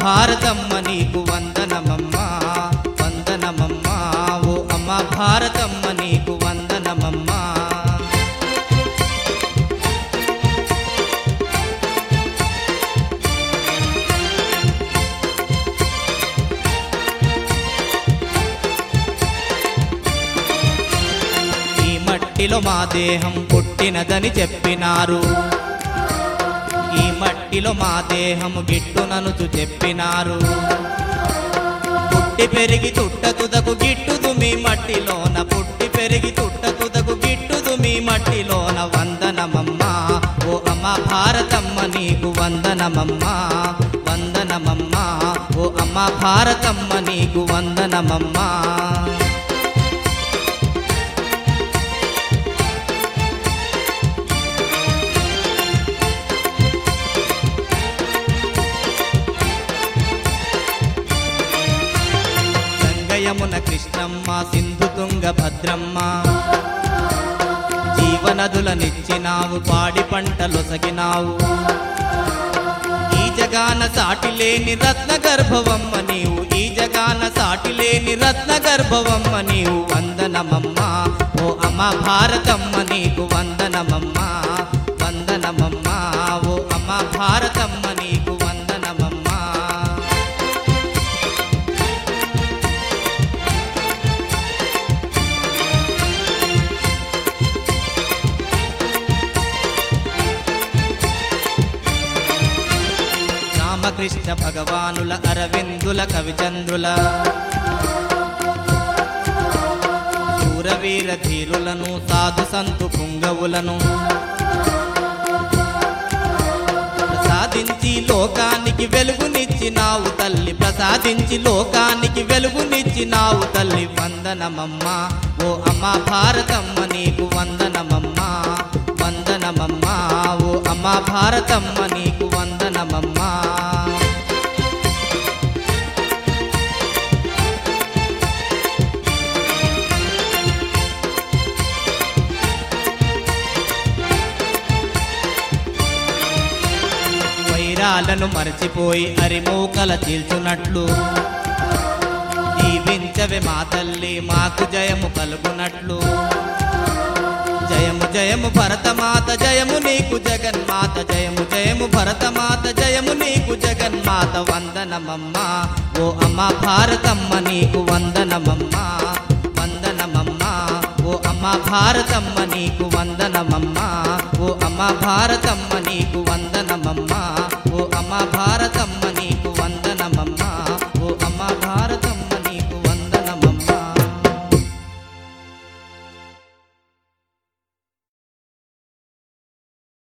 భారతమ్మ నీకు వందనమమ్మా వందనమమ్మా ఓ అమ్మ భారతమ్మ నీకు వందనమమ్మా ఈ మట్టిలో మా దేహం పుట్టినదని చెప్పినారు ఈ మట్టిలో మా దేహము గిట్టుననుచు చెప్పినారు పుట్టి పెరిగి తుట్ట తుదకు గిట్టుదు మీ మట్టిలోన పుట్టి పెరిగి తుట్ట తుదకు గిట్టుదు మీ మట్టిలోన వందనమమ్మా ఓ అమ్మ భారతమ్మ నీకు వందనమమ్మా వందనమమ్మా ఓ అమ్మ భారతమ్మ నీకు వందనమమ్మా గంగయమున కృష్ణమ్మ సింధు తుంగ భద్రమ్మ జీవనదులనిచ్చినావు పాడి పంటలొసగినావు ఈ జగాన సాటి లేని రత్న గర్భవమ్మ నీవు ఈ జగాన సాటి లేని రత్న గర్భవమ్మ నీవు వందనమమ్మ ఓ అమ్మ భారతమ్మ నీకు వందనమమ్మ వందనమమ్మ ఓ అమ్మ భారతమ్మ నీకు వందనమమ్మా రామకృష్ణ భగవానుల అరవిందుల కవిచంద్రుల శూరవీర ధీరులను సాధు సంతు పుంగవులను ప్రసాదించి లోకానికి వెలుగునిచ్చినావు తల్లి ప్రసాదించి లోకానికి వెలుగునిచ్చినావు తల్లి వందనమమ్మా ఓ అమ్మ భారతమ్మ నీకు వందనమమ్మా వందనమమ్మా ఓ అమ్మ భారతమ్మ నీకు వందనమమ్మా వైరాలను మరచిపోయి అరిమూకల చీల్చునట్లు జీవించవే మా తల్లి మాకు జయము కలుగునట్లు జయము జయము భరతమాత జయము నీకు జగన్మాత జయము జయము భరతమాత జయము నీకు జగన్మాత వందనమమ్మా ఓ అమ్మ భారతమ్మ నీకు వందనమమ్మా వందనమమ్మా ఓ అమ్మ భారతమ్మ నీకు వందనమమ్మా ఓ అమ్మ భారతమ్మ నీకు వందనమమ్మా